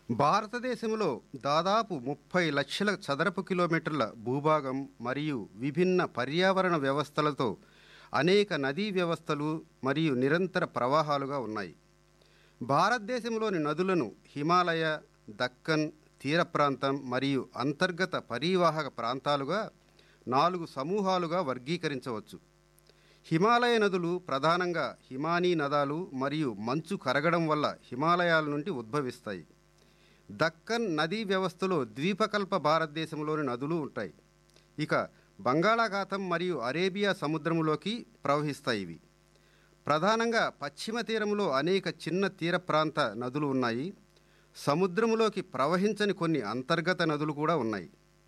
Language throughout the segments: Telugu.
భారతదేశంలో దాదాపు ముప్పై లక్షల చదరపు కిలోమీటర్ల భూభాగం మరియు విభిన్న పర్యావరణ వ్యవస్థలతో అనేక నదీ వ్యవస్థలు మరియు నిరంతర ప్రవాహాలుగా ఉన్నాయి భారతదేశంలోని నదులను హిమాలయ దక్కన్ తీర ప్రాంతం మరియు అంతర్గత పరీవాహక ప్రాంతాలుగా నాలుగు సమూహాలుగా వర్గీకరించవచ్చు హిమాలయ నదులు ప్రధానంగా హిమానీ నదాలు మరియు మంచు కరగడం వల్ల హిమాలయాల నుండి ఉద్భవిస్తాయి దక్కన్ నదీ వ్యవస్థలో ద్వీపకల్ప భారతదేశంలోని నదులు ఉంటాయి ఇక బంగాళాఖాతం మరియు అరేబియా సముద్రములోకి ప్రవహిస్తాయి ఇవి ప్రధానంగా పశ్చిమ తీరంలో అనేక చిన్న తీర ప్రాంత నదులు ఉన్నాయి సముద్రములోకి ప్రవహించని కొన్ని అంతర్గత నదులు కూడా ఉన్నాయి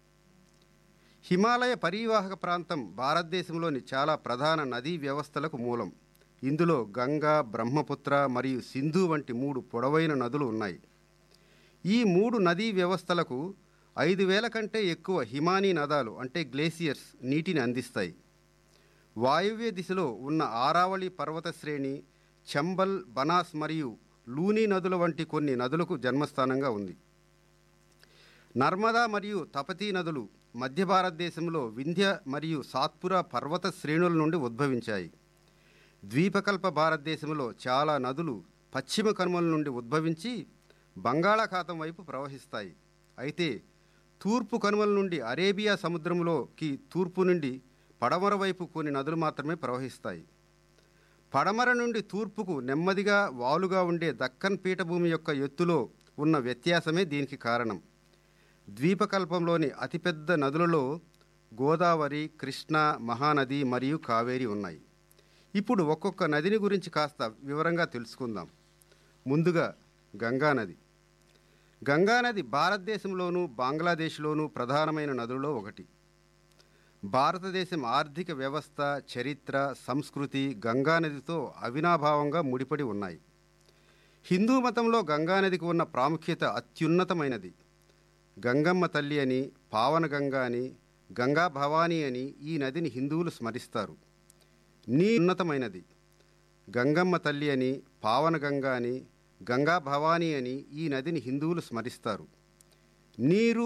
హిమాలయ పరీవాహక ప్రాంతం భారతదేశంలోని చాలా ప్రధాన నదీ వ్యవస్థలకు మూలం ఇందులో గంగా బ్రహ్మపుత్ర మరియు సింధు వంటి మూడు పొడవైన నదులు ఉన్నాయి ఈ మూడు నదీ వ్యవస్థలకు ఐదు వేల కంటే ఎక్కువ హిమానీ నదాలు అంటే గ్లేసియర్స్ నీటిని అందిస్తాయి వాయువ్య దిశలో ఉన్న ఆరావళి పర్వత శ్రేణి చంబల్ బనాస్ మరియు లూనీ నదుల వంటి కొన్ని నదులకు జన్మస్థానంగా ఉంది నర్మదా మరియు తపతీ నదులు మధ్య భారతదేశంలో వింధ్య మరియు సాత్పురా పర్వత శ్రేణుల నుండి ఉద్భవించాయి ద్వీపకల్ప భారతదేశంలో చాలా నదులు పశ్చిమ కనుమల నుండి ఉద్భవించి బంగాళాఖాతం వైపు ప్రవహిస్తాయి అయితే తూర్పు కనుమల నుండి అరేబియా సముద్రంలోకి తూర్పు నుండి పడమర వైపు కొన్ని నదులు మాత్రమే ప్రవహిస్తాయి పడమర నుండి తూర్పుకు నెమ్మదిగా వాలుగా ఉండే దక్కన్ పీఠభూమి యొక్క ఎత్తులో ఉన్న వ్యత్యాసమే దీనికి కారణం ద్వీపకల్పంలోని అతిపెద్ద నదులలో గోదావరి కృష్ణ మహానది మరియు కావేరి ఉన్నాయి ఇప్పుడు ఒక్కొక్క నదిని గురించి కాస్త వివరంగా తెలుసుకుందాం ముందుగా గంగానది గంగానది భారతదేశంలోనూ బంగ్లాదేశ్లోనూ ప్రధానమైన నదులలో ఒకటి భారతదేశం ఆర్థిక వ్యవస్థ చరిత్ర సంస్కృతి గంగానదితో అవినాభావంగా ముడిపడి ఉన్నాయి హిందూ మతంలో గంగానదికి ఉన్న ప్రాముఖ్యత అత్యున్నతమైనది గంగమ్మ తల్లి అని పావన గంగా అని గంగా భవానీ అని ఈ నదిని హిందువులు స్మరిస్తారు నీ ఉన్నతమైనది గంగమ్మ తల్లి అని పావన గంగా అని గంగా భవానీ అని ఈ నదిని హిందువులు స్మరిస్తారు నీరు